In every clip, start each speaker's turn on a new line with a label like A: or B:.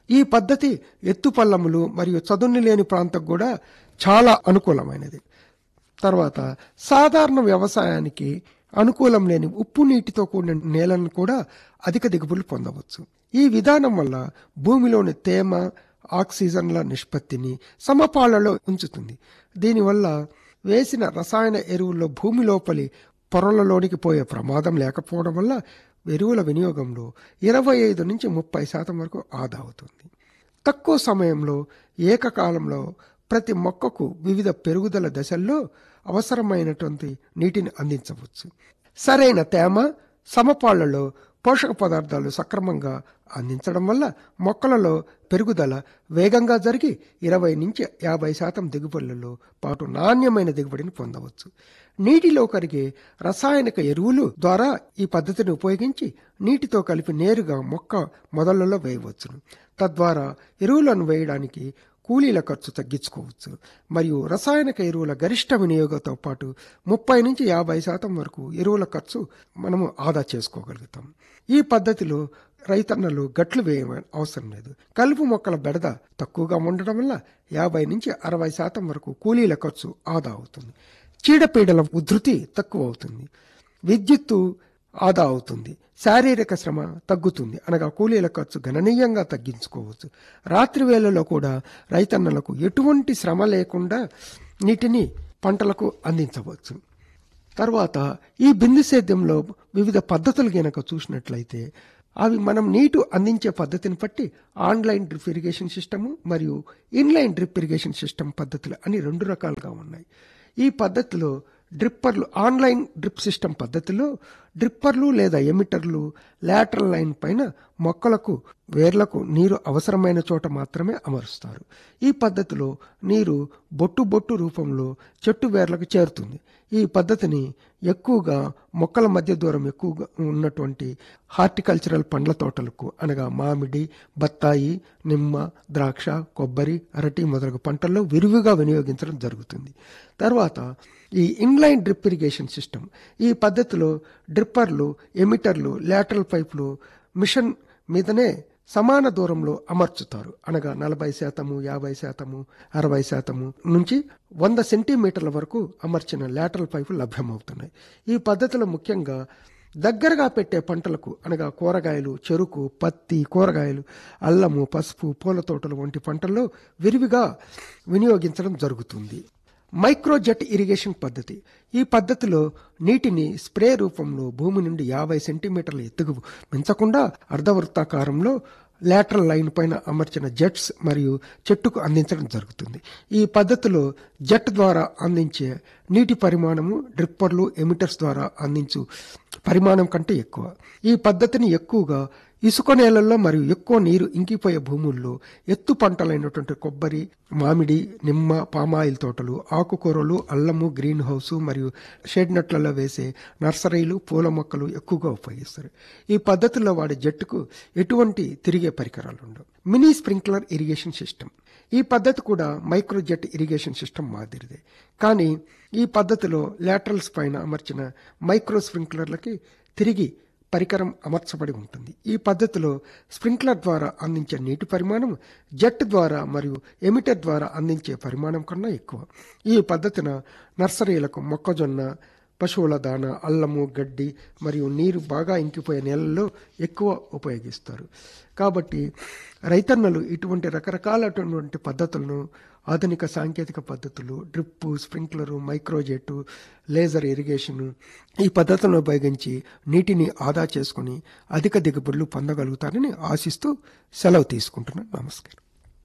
A: ఈ పద్ధతి ఎత్తుపల్లములు మరియు చదును లేని ప్రాంతం కూడా చాలా అనుకూలమైనది తర్వాత సాధారణ వ్యవసాయానికి అనుకూలం లేని ఉప్పు నీటితో కూడిన నేలను కూడా అధిక దిగుబడులు పొందవచ్చు ఈ విధానం వల్ల భూమిలోని తేమ ఆక్సిజన్ల నిష్పత్తిని సమపాళ్లలో ఉంచుతుంది దీనివల్ల వేసిన రసాయన ఎరువుల్లో భూమి లోపలి పొరలలోనికి పోయే ప్రమాదం లేకపోవడం వల్ల ఎరువుల వినియోగంలో ఇరవై ఐదు నుంచి ముప్పై శాతం వరకు ఆదా అవుతుంది తక్కువ సమయంలో ఏకకాలంలో ప్రతి మొక్కకు వివిధ పెరుగుదల దశల్లో అవసరమైనటువంటి నీటిని అందించవచ్చు సరైన తేమ సమపాళ్లలో పోషక పదార్థాలు సక్రమంగా అందించడం వల్ల మొక్కలలో పెరుగుదల వేగంగా జరిగి ఇరవై నుంచి యాభై శాతం దిగుబడులలో పాటు నాణ్యమైన దిగుబడిని పొందవచ్చు నీటిలో కరిగే రసాయనిక ఎరువులు ద్వారా ఈ పద్ధతిని ఉపయోగించి నీటితో కలిపి నేరుగా మొక్క మొదళ్లలో వేయవచ్చును తద్వారా ఎరువులను వేయడానికి కూలీల ఖర్చు తగ్గించుకోవచ్చు మరియు రసాయనిక ఎరువుల గరిష్ట వినియోగంతో పాటు ముప్పై నుంచి యాభై శాతం వరకు ఎరువుల ఖర్చు మనము ఆదా చేసుకోగలుగుతాం ఈ పద్ధతిలో రైతన్నలు గట్లు వేయ అవసరం లేదు కలుపు మొక్కల బెడద తక్కువగా ఉండడం వల్ల యాభై నుంచి అరవై శాతం వరకు కూలీల ఖర్చు ఆదా అవుతుంది చీడపీడల ఉధృతి తక్కువ అవుతుంది విద్యుత్తు ఆదా అవుతుంది శారీరక శ్రమ తగ్గుతుంది అనగా కూలీల ఖర్చు గణనీయంగా తగ్గించుకోవచ్చు రాత్రి వేళలో కూడా రైతన్నలకు ఎటువంటి శ్రమ లేకుండా నీటిని పంటలకు అందించవచ్చు తర్వాత ఈ బిందు సేద్యంలో వివిధ పద్ధతులు గనక చూసినట్లయితే అవి మనం నీటు అందించే పద్ధతిని బట్టి ఆన్లైన్ డ్రిప్ ఇరిగేషన్ సిస్టము మరియు ఇన్లైన్ డ్రిప్ ఇరిగేషన్ సిస్టమ్ పద్ధతులు అని రెండు రకాలుగా ఉన్నాయి ఈ పద్ధతిలో డ్రిప్పర్లు ఆన్లైన్ డ్రిప్ సిస్టమ్ పద్ధతిలో డ్రిప్పర్లు లేదా ఎమిటర్లు లాటరల్ లైన్ పైన మొక్కలకు వేర్లకు నీరు అవసరమైన చోట మాత్రమే అమరుస్తారు ఈ పద్ధతిలో నీరు బొట్టు బొట్టు రూపంలో చెట్టు వేర్లకు చేరుతుంది ఈ పద్ధతిని ఎక్కువగా మొక్కల మధ్య దూరం ఎక్కువగా ఉన్నటువంటి హార్టికల్చరల్ పండ్ల తోటలకు అనగా మామిడి బత్తాయి నిమ్మ ద్రాక్ష కొబ్బరి అరటి మొదలగు పంటల్లో విరివిగా వినియోగించడం జరుగుతుంది తర్వాత ఈ ఇన్లైన్ డ్రిప్ ఇరిగేషన్ సిస్టమ్ ఈ పద్ధతిలో డ్రిప్పర్లు ఎమిటర్లు లాటరల్ పైపులు మిషన్ మీదనే సమాన దూరంలో అమర్చుతారు అనగా నలభై శాతము యాభై శాతము అరవై శాతము నుంచి వంద సెంటీమీటర్ల వరకు అమర్చిన లాటరల్ పైపులు లభ్యమవుతున్నాయి ఈ పద్ధతిలో ముఖ్యంగా దగ్గరగా పెట్టే పంటలకు అనగా కూరగాయలు చెరుకు పత్తి కూరగాయలు అల్లము పసుపు పూల తోటలు వంటి పంటల్లో విరివిగా వినియోగించడం జరుగుతుంది మైక్రోజెట్ ఇరిగేషన్ పద్ధతి ఈ పద్ధతిలో నీటిని స్ప్రే రూపంలో భూమి నుండి యాభై సెంటీమీటర్ల ఎత్తుకు మించకుండా అర్ధవృత్తాకారంలో లాటరల్ లైన్ పైన అమర్చిన జెట్స్ మరియు చెట్టుకు అందించడం జరుగుతుంది ఈ పద్ధతిలో జెట్ ద్వారా అందించే నీటి పరిమాణము డ్రిప్పర్లు ఎమిటర్స్ ద్వారా అందించు పరిమాణం కంటే ఎక్కువ ఈ పద్ధతిని ఎక్కువగా ఇసుక నేలల్లో మరియు ఎక్కువ నీరు ఇంకిపోయే భూముల్లో ఎత్తు పంటలైనటువంటి కొబ్బరి మామిడి నిమ్మ పామాయిల్ తోటలు ఆకుకూరలు అల్లము గ్రీన్ హౌస్ మరియు షెడ్ నట్లలో వేసే నర్సరీలు పూల మొక్కలు ఎక్కువగా ఉపయోగిస్తారు ఈ పద్ధతిలో వాడే జట్టుకు ఎటువంటి తిరిగే పరికరాలు ఉండవు మినీ స్ప్రింక్లర్ ఇరిగేషన్ సిస్టమ్ ఈ పద్ధతి కూడా మైక్రోజెట్ ఇరిగేషన్ సిస్టమ్ మాదిరిదే కానీ ఈ పద్ధతిలో లాటరల్స్ పైన అమర్చిన మైక్రో స్ప్రింక్లర్లకి తిరిగి పరికరం అమర్చబడి ఉంటుంది ఈ పద్ధతిలో స్ప్రింక్లర్ ద్వారా అందించే నీటి పరిమాణం జెట్ ద్వారా మరియు ఎమిటర్ ద్వారా అందించే పరిమాణం కన్నా ఎక్కువ ఈ పద్ధతిన నర్సరీలకు మొక్కజొన్న పశువుల దాన అల్లము గడ్డి మరియు నీరు బాగా ఇంకిపోయే నేలల్లో ఎక్కువ ఉపయోగిస్తారు కాబట్టి రైతన్నలు ఇటువంటి రకరకాలటువంటి పద్ధతులను ఆధునిక సాంకేతిక పద్ధతులు drip sprinkler microjet laser irrigation ఈ పద్ధతులను ఉపయోగించి నీటిని ఆదా చేసుకుని అధిక దిగుబడులు పొందగలుగుతారని ఆశిస్తూ సెలవు తీసుకుంటున్నాను నమస్కారం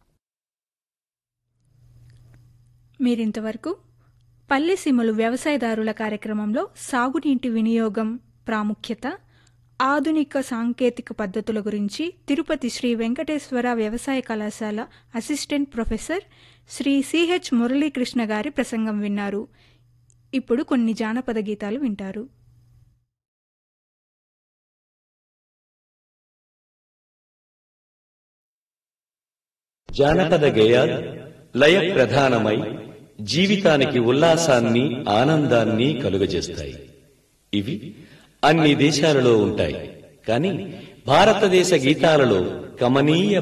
B: మీరింతవరకు పల్లెసీమలు వ్యవసాయదారుల కార్యక్రమంలో సాగునీటి వినియోగం ప్రాముఖ్యత ఆధునిక సాంకేతిక పద్ధతుల గురించి తిరుపతి శ్రీ వెంకటేశ్వర వ్యవసాయ కళాశాల assistant professor Sri CH Muralikrishna గారి ప్రసంగం విన్నారు ఇప్పుడు కొన్ని జానపద గీతాలు వింటారు
C: జానపద గేయాలు లయ ప్రధానమై జీవితానికి ఉల్లాసాన్ని ఆనందాన్ని కలుగజేస్తాయి ఇవి అన్ని దేశాలలో ఉంటాయి కానీ భారతదేశ గీతాలలో కమనీయ